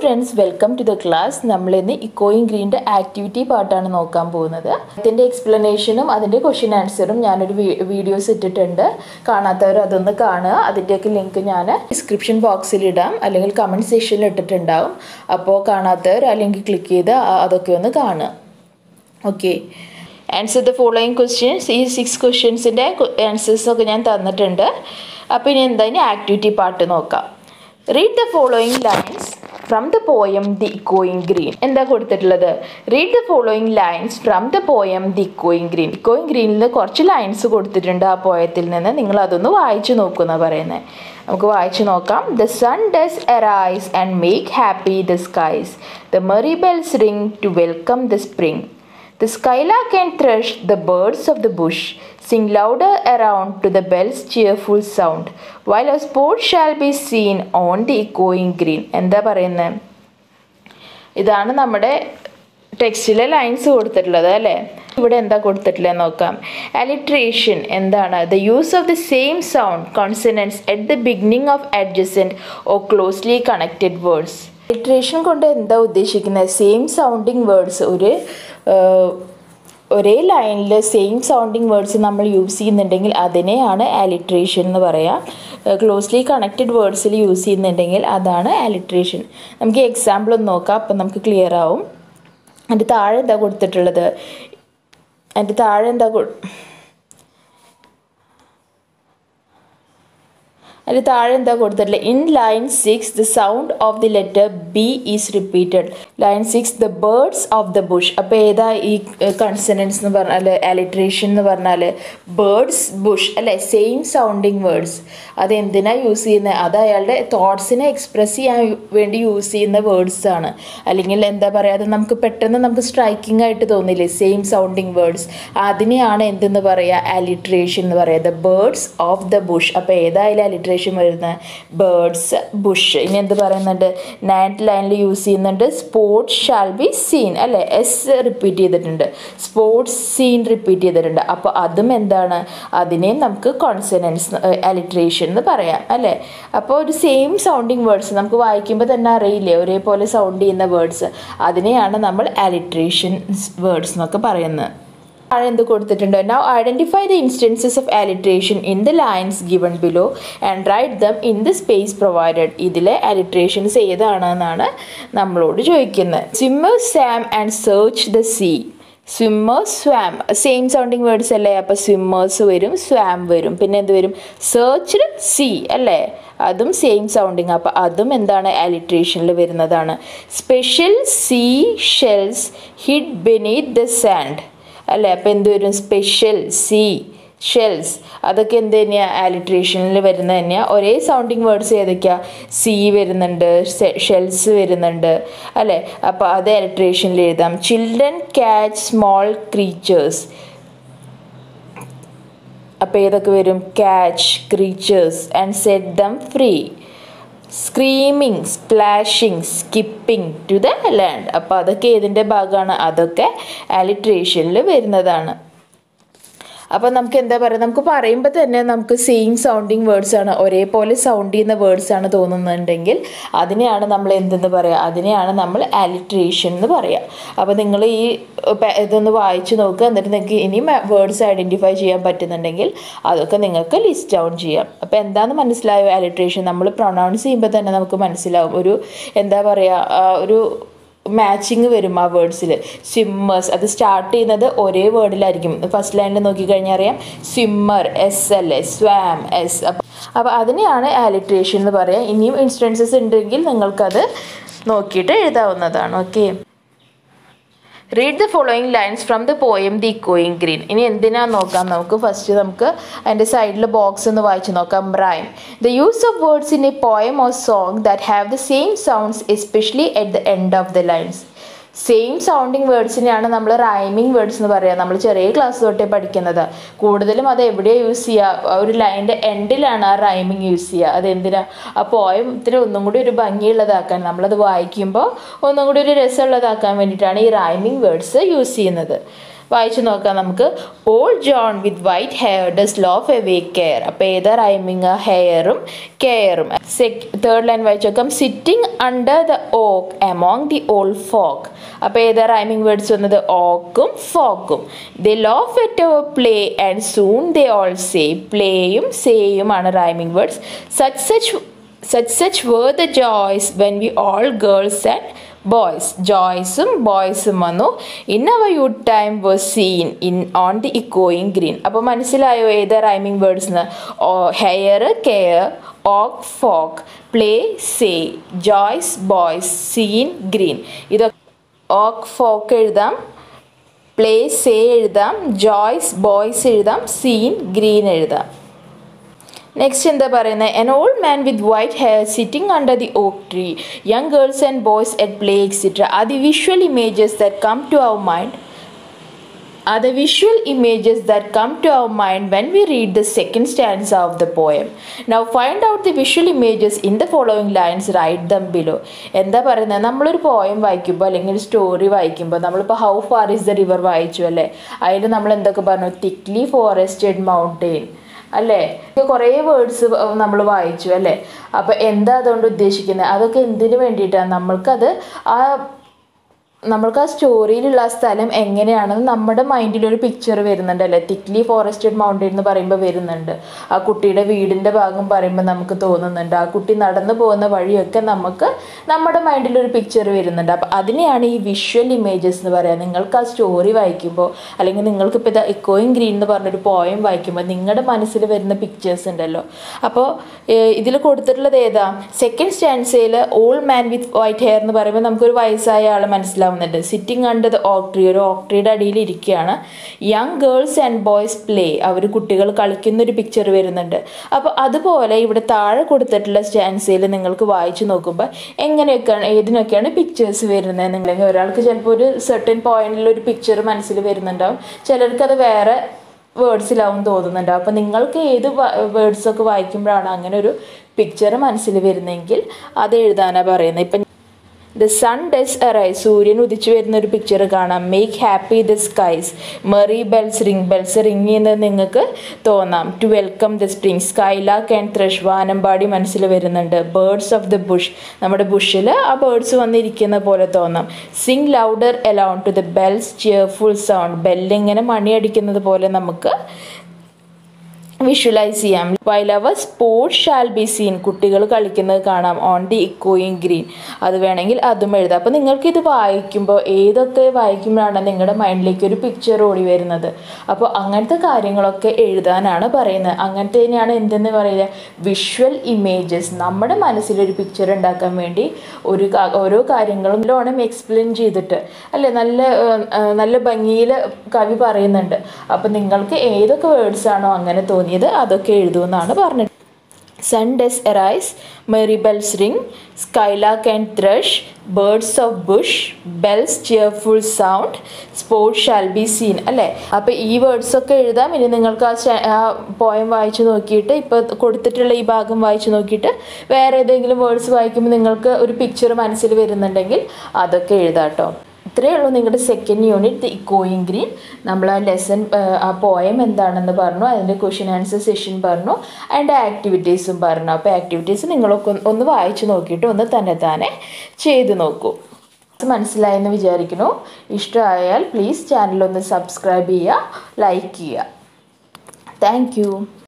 Friends welcome to the class നമ്മൾ ഇന്ന് ഇക്കോയിങ് ഗ്രീൻ്റെ activity പാർട്ടാണ് നോക്കാൻ പോകുന്നത് അതിൻ്റെ എക്സ്പ്ലനേഷനും അതിൻ്റെ ക്വസ്റ്റ്യൻ ആൻസറും ഞാനൊരു വീഡിയോസ് ഇട്ടിട്ടുണ്ട് കാണാത്തവർ അതൊന്ന് കാണുക അതിൻ്റെയൊക്കെ ലിങ്ക് ഞാൻ ഡിസ്ക്രിപ്ഷൻ ബോക്സിൽ ഇടാം അല്ലെങ്കിൽ കമൻറ്റ് സെക്ഷനിൽ ഇട്ടിട്ടുണ്ടാവും അപ്പോൾ കാണാത്തവർ ആ ലിങ്ക് ക്ലിക്ക് ചെയ്ത് ആ- അതൊക്കെ ഒന്ന് കാണുക okay answer the following questions ഈ സിക്സ് ക്വസ്റ്റ്യൻസിൻ്റെ ആൻസേഴ്സൊക്കെ ഞാൻ തന്നിട്ടുണ്ട് അപ്പോൾ ഇനി എന്താ ഇനി ആക്ടിവിറ്റി പാർട്ട് നോക്കാം read the following lines from the poem the ഇക്കോയിങ് ഗ്രീൻ എന്താ കൊടുത്തിട്ടുള്ളത് read the following lines from the poem the ഇക്കോയിങ് ഗ്രീൻ ഇക്കോയിങ് ഗ്രീനിൽ കുറച്ച് ലൈൻസ് കൊടുത്തിട്ടുണ്ട് ആ പോയത്തിൽ നിന്ന് നിങ്ങൾ അതൊന്ന് വായിച്ചു നോക്കുന്ന പറയുന്നത് നമുക്ക് വായിച്ചു നോക്കാം the sun does arise and make happy the skies the merry bells ring to welcome the spring The skylark and thrush, the birds of the bush, sing louder around to the bell's cheerful sound, while a sport shall be seen on the echoing green. എന്താ പറയുന്നത് ഇതാണ് നമ്മുടെ ടെക്സ്റ്റിലെ lines കൊടുത്തിട്ടുള്ളത് അല്ലേ ഇവിടെ എന്താ കൊടുത്തിട്ടുള്ളത് നോക്കാം അലിട്രേഷൻ എന്താണ് the use of the same sound consonance at the beginning of adjacent or closely connected words alliteration കൊണ്ട് എന്താ ഉദ്ദേശിക്കുന്നത് സെയിം സൗണ്ടിങ് വേർഡ്സ് ഒരു ആഹ്, ഒരേ ലൈനിൽ സെയിം സൗണ്ടിങ് വേർഡ്സ് നമ്മൾ യൂസ് ചെയ്യുന്നുണ്ടെങ്കിൽ അതിനെയാണ് ആലിട്രേഷൻ എന്ന് പറയാം ക്ലോസ്ലി കണക്റ്റഡ് വേർഡ്സിൽ യൂസ് ചെയ്യുന്നുണ്ടെങ്കിൽ അതാണ് ആലിട്രേഷൻ നമുക്ക് എക്സാമ്പിൾ ഒന്ന് നോക്കാം അപ്പം നമുക്ക് ക്ലിയർ ആവും അതിൻ്റെ താഴെ എന്താ കൊടുത്തിട്ടുള്ളത് അതിൻ്റെ താഴെ എന്താ കൊ അതിന് താഴെ എന്താ കൊടുത്തിട്ടുള്ളത് in line six the sound of the letter B is repeated line six the birds of the bush അപ്പോൾ ഏതാ ഈ കൺസനൻസ് എന്ന് പറഞ്ഞാൽ അലിട്രേഷൻ എന്ന് പറഞ്ഞാൽ ബേർഡ്സ് ബുഷ് അല്ലെ സെയിം സൗണ്ടിങ് വേർഡ്സ് അത് എന്തിനാ യൂസ് ചെയ്യുന്നത് അത് അയാളുടെ തോട്ട്സിനെ എക്സ്പ്രസ് ചെയ്യാൻ വേണ്ടി യൂസ് ചെയ്യുന്ന വേർഡ്സ് ആണ് അല്ലെങ്കിൽ എന്താ പറയുക അത് നമുക്ക് പെട്ടെന്ന് നമുക്ക് സ്ട്രൈക്കിംഗ് ആയിട്ട് തോന്നില്ലേ സെയിം സൗണ്ടിങ് വേർഡ്സ് അതിനെയാണ് എന്തെന്ന് പറയുക അലിട്രേഷൻ എന്ന് പറയുക the birds of the bush അപ്പോൾ ഏതായാലും അലിട്രേഷൻ വരുന്നത് ബേർഡ്സ് ബുഷ് ഇനി എന്ത് പറയുന്നുണ്ട് നയൻത് ലൈനിൽ യൂസ് ചെയ്യുന്നുണ്ട് സ്പോർട്സ് ഷാൽ ബി സീൻ അല്ലേ എസ് റിപ്പീറ്റ് ചെയ്തിട്ടുണ്ട് സ്പോർട്സ് സീൻ റിപ്പീറ്റ് ചെയ്തിട്ടുണ്ട് അപ്പോൾ അതും എന്താണ് അതിനെയും നമുക്ക് കോൺസനൻസ് അലിട്രേഷൻ എന്ന് പറയാം അല്ലേ അപ്പോൾ ഒരു സെയിം സൗണ്ടിങ് വേർഡ്സ് നമുക്ക് വായിക്കുമ്പോൾ തന്നെ അറിയില്ലേ ഒരേപോലെ സൗണ്ട് ചെയ്യുന്ന വേർഡ്സ് അതിനെയാണ് നമ്മൾ അലിട്രേഷൻ വേർഡ്സ് എന്നൊക്കെ പറയുന്നത് താഴെ എന്ത് കൊടുത്തിട്ടുണ്ട് now identify the instances of alliteration in the lines given below and write them in the space provided ഇതിലെ അലിട്രേഷൻസ് ഏതാണെന്നാണ് നമ്മളോട് ചോദിക്കുന്നത് swimmer swam and search the sea swimmer swam same sounding words അല്ലേ അപ്പോൾ സ്വിമ്മേഴ്സ് വരും സ്വാം വരും പിന്നെ എന്ത് വരും സെർച്ച്ഡ് സീ അല്ലേ അതും സെയിം സൗണ്ടിങ് അപ്പോൾ അതും എന്താണ് അലിട്രേഷനിൽ വരുന്നതാണ് special sea shells hid beneath the sand അല്ലേ അപ്പോൾ എന്ത് വരും സ്പെഷ്യൽ സീ ഷെൽസ് അതൊക്കെ എന്ത് തന്നെയാണ് ആലിട്രേഷനിൽ വരുന്ന തന്നെയാണ് ഒരേ സൗണ്ടിങ് വേർഡ്സ് ഏതൊക്കെയാണ് സീ വരുന്നുണ്ട് ഷെൽസ് വരുന്നുണ്ട് അല്ലേ അപ്പോൾ അത് ആലിട്രേഷനിൽ എഴുതാം ചിൽഡ്രൻ ക്യാച്ച് സ്മോൾ ക്രീച്ചേഴ്സ് അപ്പോൾ ഏതൊക്കെ വരും catch creatures and set them free screaming splashing skipping to the land അപ്പോൾ അതൊക്കെ ഏതിൻ്റെ ഭാഗമാണ് അതൊക്കെ ആലിട്രേഷനിൽ വരുന്നതാണ് അപ്പോൾ നമുക്ക് എന്താ പറയുക നമുക്ക് പറയുമ്പോൾ തന്നെ നമുക്ക് സെയിം സൗണ്ടിങ് വേർഡ്സ് ആണ് ഒരേപോലെ സൗണ്ട് ചെയ്യുന്ന വേർഡ്സ് ആണ് തോന്നുന്നുണ്ടെങ്കിൽ അതിനെയാണ് നമ്മൾ എന്തെന്ന് പറയുക അതിനെയാണ് നമ്മൾ ആലിട്രേഷൻ എന്ന് പറയുക അപ്പോൾ നിങ്ങൾ ഈ പ- ഇതൊന്ന് വായിച്ചു നോക്കുക എന്നിട്ട് നിങ്ങൾക്ക് ഇനി വേർഡ്സ് ഐഡൻറ്റിഫൈ ചെയ്യാൻ പറ്റുന്നുണ്ടെങ്കിൽ അതൊക്കെ നിങ്ങൾക്ക് ലിസ്റ്റ് ഡൗൺ ചെയ്യാം അപ്പോൾ എന്താണെന്ന് മനസ്സിലായോ ആലിട്രേഷൻ നമ്മൾ പ്രൊണൗൺസ് ചെയ്യുമ്പോൾ തന്നെ നമുക്ക് മനസ്സിലാവും ഒരു എന്താ പറയുക ആ, ഒരു മാച്ചിങ് വരും ആ വേർഡ്സിൽ സ്വിമ്മേഴ്സ് അത് സ്റ്റാർട്ട് ചെയ്യുന്നത് ഒരേ വേർഡിലായിരിക്കും ഫസ്റ്റ് ലൈനിൽ നോക്കിക്കഴിഞ്ഞാൽ അറിയാം സ്വിമ്മർ എസ് അല്ലേ സ്വാം എസ് അപ്പം അപ്പോൾ അതിനെയാണ് ആലിട്രേഷൻ എന്ന് പറയാം ഇനിയും ഇൻസ്റ്റൻസസ് ഉണ്ടെങ്കിൽ നിങ്ങൾക്കത് നോക്കിയിട്ട് എഴുതാവുന്നതാണ് okay read the following lines from the poem the ഇക്കോയിങ് ഗ്രീൻ ഇനി എന്തിനാ നോക്കാം നമുക്ക് ഫസ്റ്റ് നമുക്ക് അതിൻ്റെ സൈഡിൽ ബോക്സ് ഒന്ന് വായിച്ച് നോക്കാം rhyme the use of words in a poem or song that have the same sounds especially at the end of the lines same sounding വേർഡ്സിനെയാണ് നമ്മൾ റൈമിങ് വേർഡ്സ് എന്ന് പറയുക നമ്മൾ ചെറിയ ക്ലാസ് തൊട്ടേ പഠിക്കുന്നത് കൂടുതലും അത് എവിടെയാണ് യൂസ് ചെയ്യുക ആ ഒരു ലൈനിൻ്റെ എൻഡിലാണ് ആ റൈമിങ് യൂസ് ചെയ്യുക അതെന്തിനാ ആ പോയത്തിന് ഒന്നും കൂടി ഒരു ഭംഗിയുള്ളതാക്കാൻ നമ്മളത് വായിക്കുമ്പോൾ ഒന്നും കൂടി ഒരു രസമുള്ളതാക്കാൻ വേണ്ടിയിട്ടാണ് ഈ റൈമിങ് വേർഡ്സ് യൂസ് ചെയ്യുന്നത് വായിച്ചു നോക്കാം നമുക്ക് old John with white hair does laugh away വേ കെയർ അപ്പോൾ ഏതാ റൈമിങ് ഹെയറും കെയറും തേർഡ് ലൈൻ വായിച്ചു നോക്കാം sitting under the oak among the old folk അപ്പോൾ ഏതാ റൈമിംഗ് വേർഡ്സ് വന്നത് ഓക്കും ഫോക്കും they laugh at our play and soon they all say പ്ലേയും സേയുമാണ് rhyming words such such such such where the joys when we all girls and boys ജോയ്സും ബോയ്സും വന്നു in our youth time was seen in on the ഇക്കോയിങ് green അപ്പോൾ മനസ്സിലായോ ഏത് rhyming words hair care oak folk play say joys boys seen green ഇതൊക്കെ oak folk എഴുതാം play say എഴുതാം ജോയ്സ് ബോയ്സ് എഴുതാം സീൻ ഗ്രീൻ എഴുതാം നെക്സ്റ്റ് എന്താ പറയുന്നത് an old man with white hair sitting under the oak tree young girls and boys at play extra are the visual images that come to our mind are the visual images that come to our mind when we read the second stanza of the poem. Now find out the visual images in the following lines, write them below. എന്താ പറയുന്നത് നമ്മളൊരു poem വായിക്കുമ്പോൾ അല്ലെങ്കിൽ story വായിക്കുമ്പോൾ നമ്മളിപ്പോൾ how far is the river വായിച്ചു അല്ലേ അതിൽ നമ്മൾ എന്തൊക്കെ പറഞ്ഞു തിക്ലി ഫോറസ്റ്റഡ് മൗണ്ടെയിൻ അല്ലേ കുറേ വേർഡ്സ് നമ്മൾ വായിച്ചു അല്ലേ അപ്പോൾ എന്താ അതുകൊണ്ട് ഉദ്ദേശിക്കുന്നത് അതൊക്കെ എന്തിനു വേണ്ടിയിട്ടാണ് നമ്മൾക്കത് ആ നമ്മൾക്ക് ആ സ്റ്റോറിയിലുള്ള ആ സ്ഥലം എങ്ങനെയാണെന്ന് നമ്മുടെ മൈൻഡിൽ ഒരു പിക്ചർ വരുന്നുണ്ട് അല്ലേ തിക്ലി ഫോറസ്റ്റഡ് മൗണ്ടൻ എന്ന് പറയുമ്പോൾ വരുന്നുണ്ട് ആ കുട്ടിയുടെ വീടിൻ്റെ ഭാഗം പറയുമ്പോൾ നമുക്ക് തോന്നുന്നുണ്ട് ആ കുട്ടി നടന്നു പോകുന്ന വഴിയൊക്കെ നമുക്ക് നമ്മുടെ മൈൻഡിൽ ഒരു പിക്ചർ വരുന്നുണ്ട് അപ്പോൾ അതിനെയാണ് ഈ വിഷ്വൽ ഇമേജസ് എന്ന് പറയുക നിങ്ങൾക്ക് ആ സ്റ്റോറി വായിക്കുമ്പോൾ അല്ലെങ്കിൽ നിങ്ങൾക്ക് ഇപ്പോൾ ഇത് എക്കോയിങ് ഗ്രീൻ എന്ന് പറഞ്ഞൊരു പോയം വായിക്കുമ്പോൾ നിങ്ങളുടെ മനസ്സിൽ വരുന്ന പിക്ചേഴ്സ് ഉണ്ടല്ലോ അപ്പോൾ ഇതിൽ കൊടുത്തിട്ടുള്ളത് ഏതാ സെക്കൻഡ് സ്റ്റാൻസയിൽ old man with white hair എന്ന് പറയുമ്പോൾ നമുക്കൊരു വയസ്സായ ആൾ മനസ്സിലാവും ഉണ്ടാവുന്നുണ്ട് സിറ്റിംഗ് അണ്ടർ ദ ഓക്ട്രി ഒരു ഓക്ട്രിയുടെ അടിയിൽ ഇരിക്കുകയാണ് young girls and boys play അവർ കുട്ടികൾ കളിക്കുന്ന ഒരു പിക്ചർ വരുന്നുണ്ട് അപ്പോൾ അതുപോലെ ഇവിടെ താഴെ കൊടുത്തിട്ടുള്ള സ്റ്റാൻസയിൽ നിങ്ങൾക്ക് വായിച്ചു നോക്കുമ്പോൾ എങ്ങനെയൊക്കെയാണ് ഏതിനൊക്കെയാണ് പിക്ചേഴ്സ് വരുന്നത് നിങ്ങൾ ഒരാൾക്ക് ചിലപ്പോൾ ഒരു സെർട്ടൻ പോയിന്റിൽ ഒരു പിക്ചർ മനസ്സിൽ വരുന്നുണ്ടാവും ചിലർക്ക് അത് വേറെ വേർഡ്സിലാവും തോന്നുന്നുണ്ടാവും അപ്പോൾ നിങ്ങൾക്ക് ഏത് വേർഡ്സൊക്കെ വായിക്കുമ്പോഴാണ് അങ്ങനെ ഒരു പിക്ചർ മനസ്സിൽ വരുന്നതെങ്കിൽ അത് എഴുതാനാണ് പറയുന്നത് ഇപ്പം ദ സൺ ഡസ് അറൈസ് സൂര്യൻ ഉദിച്ചു വരുന്ന ഒരു പിക്ചർ കാണാം make happy the skies merry bells ring bells ring ചെയ്യുന്നത് നിങ്ങൾക്ക് തോന്നാം to welcome the spring skylark and thrush വാനമ്പാടി മനസ്സിൽ വരുന്നുണ്ട് ബേർഡ്സ് ഓഫ് ദ ബുഷ് നമ്മുടെ ബുഷിൽ ആ ബേർഡ്സ് വന്നിരിക്കുന്ന പോലെ തോന്നാം sing louder around to the bells cheerful sound ബെല്ലിങ്ങനെ മണിയടിക്കുന്നത് പോലെ നമുക്ക് വിഷ്വലൈസ് ചെയ്യാം while our sports shall be seen കുട്ടികൾ കളിക്കുന്നത് കാണാം ഓൺ ദി ഇക്കോയിങ് ഗ്രീൻ അത് വേണമെങ്കിൽ അതും എഴുതാം അപ്പോൾ നിങ്ങൾക്ക് ഇത് വായിക്കുമ്പോൾ ഏതൊക്കെ വായിക്കുമ്പോഴാണ് നിങ്ങളുടെ മൈൻഡിലേക്ക് ഒരു പിക്ചർ ഓടി വരുന്നത് അപ്പോൾ അങ്ങനത്തെ കാര്യങ്ങളൊക്കെ എഴുതാനാണ് പറയുന്നത് അങ്ങനത്തെ തന്നെയാണ് എന്തെന്ന് പറയുക വിഷ്വൽ ഇമേജസ് നമ്മുടെ മനസ്സിലൊരു പിക്ചർ ഉണ്ടാക്കാൻ വേണ്ടി ഒരു ഓരോ കാര്യങ്ങളും ലോണം എക്സ്പ്ലെയിൻ ചെയ്തിട്ട് അല്ലേ നല്ല നല്ല ഭംഗിയിൽ കവി പറയുന്നുണ്ട് അപ്പോൾ നിങ്ങൾക്ക് ഏതൊക്കെ വേർഡ്സ് ആണോ അങ്ങനെ തോന്നിയത് അതൊക്കെ എഴുതുമെന്നാണ് പറഞ്ഞത് sun does arise merry bells ring skylark and thrush birds of bush bells cheerful sound sports shall be seen അല്ലേ അപ്പോൾ ഈ വേർഡ്സ് ഒക്കെ എഴുതാം ഇനി നിങ്ങൾക്ക് ആ ആ പോയം വായിച്ചു നോക്കിയിട്ട് ഇപ്പോൾ കൊടുത്തിട്ടുള്ള ഈ ഭാഗം വായിച്ചു നോക്കിയിട്ട് വേറെ ഏതെങ്കിലും വേർഡ്സ് വായിക്കുമ്പോൾ നിങ്ങൾക്ക് ഒരു പിക്ചർ മനസ്സിൽ വരുന്നുണ്ടെങ്കിൽ അതൊക്കെ എഴുതാം കേട്ടോ ഇത്രയേ ഉള്ളൂ നിങ്ങളുടെ സെക്കൻഡ് യൂണിറ്റ് ദി ഇക്കോയിങ് ഗ്രീൻ നമ്മൾ ആ ലെസൺ ആ പോയം എന്താണെന്ന് പറഞ്ഞു അതിൻ്റെ ക്വസ്റ്റ്യൻ ആൻസർ സെഷൻ പറഞ്ഞു അതിൻ്റെ ആക്ടിവിറ്റീസും പറഞ്ഞു അപ്പോൾ ആക്ടിവിറ്റീസ് നിങ്ങളൊക്കെ ഒന്ന് വായിച്ച് നോക്കിയിട്ട് ഒന്ന് തന്നെ താനെ ചെയ്ത് നോക്കൂ മനസ്സിലായെന്ന് വിചാരിക്കുന്നു ഇഷ്ടമായാൽ പ്ലീസ് ചാനലൊന്ന് സബ്സ്ക്രൈബ് ചെയ്യുക ലൈക്ക് ചെയ്യുക താങ്ക്